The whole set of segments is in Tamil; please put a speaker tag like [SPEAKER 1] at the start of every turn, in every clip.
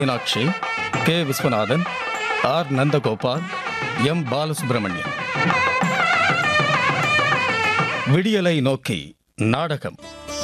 [SPEAKER 1] Meenakshi K Viswanathan R Nandagopal M Balasubramanian விடியலை நோக்கி நாடகம்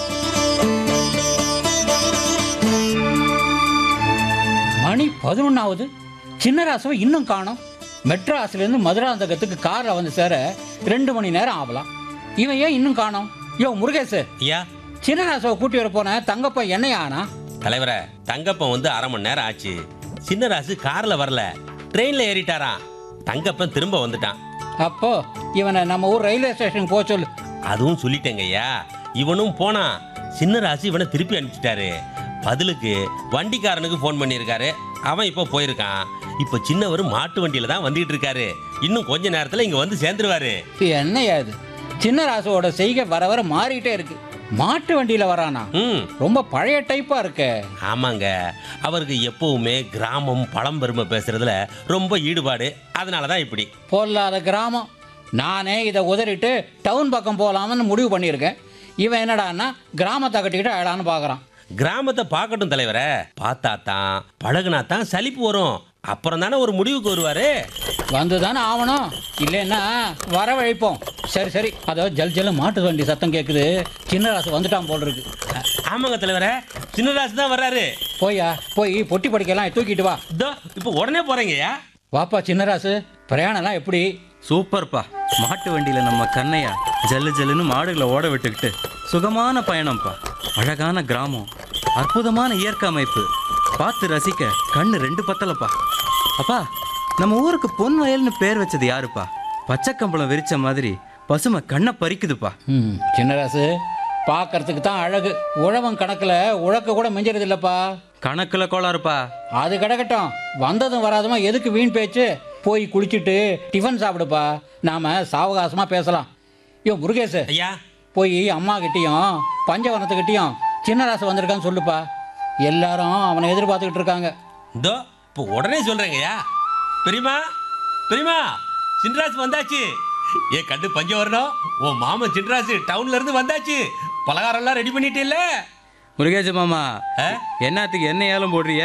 [SPEAKER 2] மணி பதினொன்னாவது சின்னராசுவை இன்னும் காணோம் மெட்ராஸ்லேருந்து மதுராந்தகத்துக்கு காரில் வந்து சேர ரெண்டு மணி நேரம் ஆகலாம் இவன் ஏன் இன்னும் காணோம் யோ முருகேசு
[SPEAKER 3] ஐயா
[SPEAKER 2] சின்னராசுவை கூட்டி வர போன தங்கப்பா என்னையா ஆனா
[SPEAKER 3] தலைவரே தங்கப்பன் வந்து அரை மணி நேரம் ஆச்சு சின்னராசு கார்ல வரல ட்ரெயின்ல ஏறிட்டாராம் தங்கப்பன் திரும்ப வந்துட்டான்
[SPEAKER 2] அப்போ இவனை நம்ம ஊர் ரயில்வே ஸ்டேஷனுக்கு போக சொல்லு
[SPEAKER 3] அதுவும் சொல்லிட்டேங்க ஐயா இவனும் போனான் சின்னராசு இவனை திருப்பி அனுப்பிச்சிட்டாரு பதிலுக்கு வண்டிக்காரனுக்கு ஃபோன் பண்ணியிருக்காரு அவன் இப்போ போயிருக்கான் இப்போ சின்னவர் மாட்டு வண்டியில தான் வந்துகிட்டு இருக்காரு இன்னும் கொஞ்ச நேரத்துல இங்க வந்து சேர்ந்துருவாரு
[SPEAKER 2] என்னையா இது சின்னராசுவோட செய்கை வர வர மாறிட்டே இருக்கு மாட்டு வண்டியில வரானா
[SPEAKER 3] ம்
[SPEAKER 2] ரொம்ப பழைய டைப்பா இருக்கே
[SPEAKER 3] ஆமாங்க அவருக்கு எப்பவுமே கிராமம் பழம்பெருமை பேசுறதுல ரொம்ப ஈடுபாடு அதனால தான் இப்படி
[SPEAKER 2] பொல்லாத கிராமம் நானே இதை உதறிட்டு டவுன் பக்கம் போகலாம்னு முடிவு பண்ணியிருக்கேன் இவன் என்னடான்னா கிராமத்தை கட்டிக்கிட்டு அழலான்னு பார்க்குறான்
[SPEAKER 3] கிராமத்தை பார்க்கட்டும் தலைவரே பார்த்தா தான் பழகுனா தான் சலிப்பு வரும் அப்புறம் தானே ஒரு முடிவுக்கு வருவாரு
[SPEAKER 2] வந்து தானே ஆகணும் இல்லைன்னா வரவழைப்போம் சரி சரி அதோ ஜல் ஜல் மாட்டு வண்டி சத்தம் கேட்குது சின்னராசு வந்துட்டான் போல் இருக்கு
[SPEAKER 3] அ- ஆமாங்க தலைவரே சின்னராசு தான் வர்றாரு
[SPEAKER 2] போய்யா போய் பொட்டி படிக்கலாம் தூக்கிட்டு வா
[SPEAKER 3] இதோ இப்போ உடனே போறீங்கய்யா
[SPEAKER 2] வாப்பா சின்னராசு பிரயாணம்லாம் எப்படி
[SPEAKER 4] சூப்பர்ப்பா மாட்டு வண்டியில நம்ம கண்ணையா ஜல்லு ஜல்லுன்னு மாடுகளை ஓட விட்டுக்கிட்டு சுகமான பயணம்ப்பா அழகான கிராமம் அற்புதமான இயற்கை அமைப்பு பார்த்து ரசிக்க கண்ணு ரெண்டு பத்தலப்பா அப்பா நம்ம ஊருக்கு பொன் வயல்னு பேர் வச்சது யாருப்பா பச்சைக்கம்பளம் விரிச்ச மாதிரி பசுமை கண்ணை பறிக்குதுப்பா
[SPEAKER 2] ம் சின்னராசு பார்க்கறதுக்கு தான் அழகு உழவன் கணக்கில் உழக்க கூட மிஞ்சறது இல்லைப்பா
[SPEAKER 4] கணக்குல கோளாறுப்பா
[SPEAKER 2] அது கிடக்கட்டும் வந்ததும் வராதுமா எதுக்கு வீண் பேச்சு போய் குளிச்சுட்டு டிஃபன் சாப்பிடுப்பா நாம சாவகாசமாக பேசலாம் ஐயோ முருகேஷ்
[SPEAKER 3] ஐயா
[SPEAKER 2] போய் அம்மா கிட்டேயும் பஞ்சவனத்துக்கிட்டேயும் சின்னராசு வந்திருக்கான்னு சொல்லுப்பா எல்லாரும் அவனை எதிர்பார்த்துக்கிட்டு இருக்காங்க
[SPEAKER 3] இதோ இப்போ உடனே சொல்றேங்கய்யா பெரியமா பெரியமா சின்ராசு வந்தாச்சு ஏ கண்டு பஞ்சம் வரணும் உன் மாமன் சின்ராசு டவுன்ல இருந்து வந்தாச்சு பலகாரம் எல்லாம் ரெடி பண்ணிட்டே
[SPEAKER 4] முருகேஜ மாமா
[SPEAKER 3] ஆ?
[SPEAKER 4] என்னத்துக்கு என்ன ஏலம் போடுறிய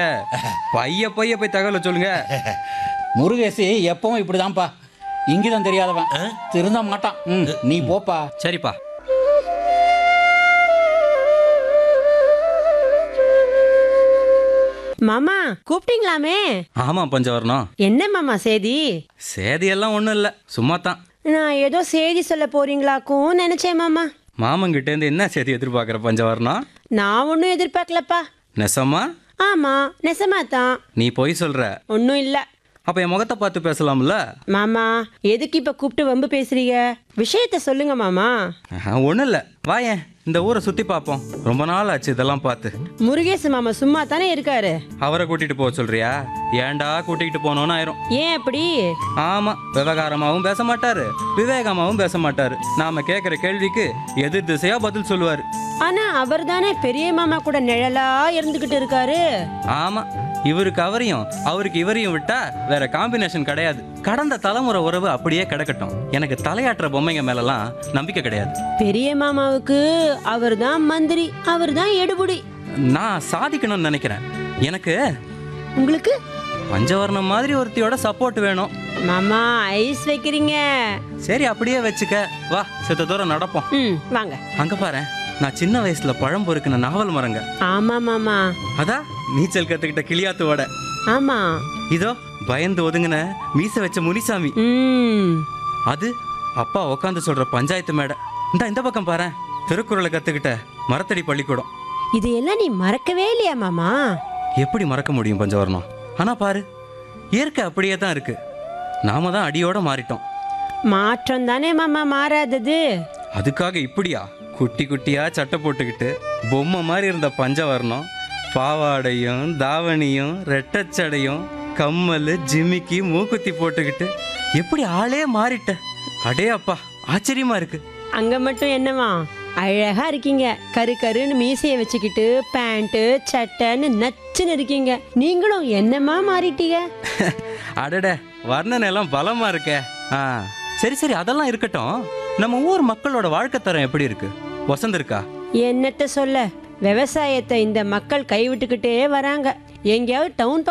[SPEAKER 4] பைய பைய போய் தகவலை சொல்லுங்க
[SPEAKER 2] முருகேசி எப்பவும் இப்படிதான்ப்பா இங்கிதம் தெரியாதவன் திருந்த மாட்டான் ம், நீ போப்பா
[SPEAKER 4] சரிப்பா
[SPEAKER 5] மாமா கூப்பிட்டீங்களாமே
[SPEAKER 4] ஆமா பஞ்சவர்ணம்
[SPEAKER 5] என்ன மாமா செய்தி
[SPEAKER 4] சேதியெல்லாம் ஒன்றும் இல்லை சும்மா தான்
[SPEAKER 5] நான் ஏதோ செய்தி சொல்ல போறீங்களாக்கும் நினைச்சேன் மாமா
[SPEAKER 4] மாமங்கிட்டேருந்து என்ன செய்தி எதிர்பார்க்குற பஞ்சவர்ணம்
[SPEAKER 5] நான் ஒன்றும் எதிர்பார்க்கலப்பா
[SPEAKER 4] நெசமா
[SPEAKER 5] ஆமா நெசமா தான்
[SPEAKER 4] நீ பொய் சொல்ற
[SPEAKER 5] ஒன்றும் இல்லை
[SPEAKER 4] அப்ப என் முகத்தை பார்த்து பேசலாம்ல
[SPEAKER 5] மாமா எதுக்கு இப்போ கூப்பிட்டு வம்பு பேசுறீங்க விஷயத்த சொல்லுங்க மாமா
[SPEAKER 4] ஒன்றும் இல்லை வாயேன் இந்த ஊரை சுற்றி பார்ப்போம் ரொம்ப நாள் ஆச்சு இதெல்லாம் பார்த்து
[SPEAKER 5] முருகேசு மாமா சும்மா தானே இருக்காரு
[SPEAKER 4] அவரை கூட்டிகிட்டு போக சொல்றியா ஏன்டா கூட்டிகிட்டு போனோன்னு ஆயிரும்
[SPEAKER 5] ஏன் அப்படி
[SPEAKER 4] ஆமாம் விவகாரமாகவும் பேச மாட்டாரு விவேகமாகவும் பேச மாட்டாரு நாம கேட்குற கேள்விக்கு எதிர் திசையா பதில் சொல்லுவார்
[SPEAKER 5] ஆனா அவர் தானே பெரிய மாமா கூட நிழலா இருந்துகிட்டு இருக்காரு
[SPEAKER 4] ஆமாம் இவருக்கு அவரையும் அவருக்கு இவரையும் விட்டா வேற காம்பினேஷன் கிடையாது கடந்த தலைமுறை உறவு அப்படியே கிடக்கட்டும் எனக்கு தலையாட்டுற பொம்மைங்க மேலலாம் நம்பிக்கை கிடையாது
[SPEAKER 5] பெரிய மாமாவுக்கு அவர் தான் மந்திரி அவர் தான் எடுபுடி
[SPEAKER 4] நான் சாதிக்கணும்னு நினைக்கிறேன் எனக்கு
[SPEAKER 5] உங்களுக்கு
[SPEAKER 4] பஞ்சவர்ணம் மாதிரி ஒருத்தியோட சப்போர்ட் வேணும்
[SPEAKER 5] மாமா ஐஸ் வைக்கிறீங்க
[SPEAKER 4] சரி அப்படியே வச்சுக்க வா சித்த தூரம் நடப்போம்
[SPEAKER 5] ம் வாங்க
[SPEAKER 4] அங்க பாரு நான் சின்ன வயசுல பழம் பொறுக்கின நாவல் மரங்க
[SPEAKER 5] ஆமா மாமா
[SPEAKER 4] அதான் நீச்சல் கத்துக்கிட்ட கிளியாத்து வடை
[SPEAKER 5] ஆமா
[SPEAKER 4] இதோ பயந்து ஒதுங்கின மீச வச்ச முனிசாமி
[SPEAKER 5] ம்
[SPEAKER 4] அது அப்பா உட்காந்து சொல்ற பஞ்சாயத்து மேடை இந்த இந்த பக்கம் பாரு திருக்குறளை கத்துக்கிட்ட மரத்தடி பள்ளிக்கூடம்
[SPEAKER 5] இதையெல்லாம் நீ மறக்கவே இல்லையா மாமா
[SPEAKER 4] எப்படி மறக்க முடியும் பஞ்சவர்ணம் ஆனா பாரு இயற்கை அப்படியே தான் இருக்கு நாம தான் அடியோட மாறிட்டோம்
[SPEAKER 5] மாற்றம் தானே மாமா மாறாதது
[SPEAKER 4] அதுக்காக இப்படியா குட்டி குட்டியா சட்டை போட்டுக்கிட்டு பொம்மை மாதிரி இருந்த பஞ்சவர்ணம் பாவாடையும் தாவணியும் ரெட்டச்சடையும் கம்மல் ஜிமிக்கி மூக்குத்தி போட்டுக்கிட்டு எப்படி ஆளே மாறிட்ட அடே அப்பா ஆச்சரியமா இருக்கு
[SPEAKER 5] அங்க மட்டும் என்னவா அழகா இருக்கீங்க கரு கருன்னு மீசையை வச்சுக்கிட்டு பேண்ட்டு சட்டைன்னு நச்சுன்னு இருக்கீங்க நீங்களும் என்னமா மாறிட்டீங்க
[SPEAKER 4] அடட வர்ணனை எல்லாம் பலமா இருக்கே ஆ சரி சரி அதெல்லாம் இருக்கட்டும் நம்ம ஊர் மக்களோட வாழ்க்கை தரம் எப்படி இருக்கு வசந்த் இருக்கா
[SPEAKER 5] என்னத்த சொல்ல விவசாயத்தை இந்த மக்கள் கைவிட்டுக்கிட்டே வராங்க எங்கேயாவது டவுன்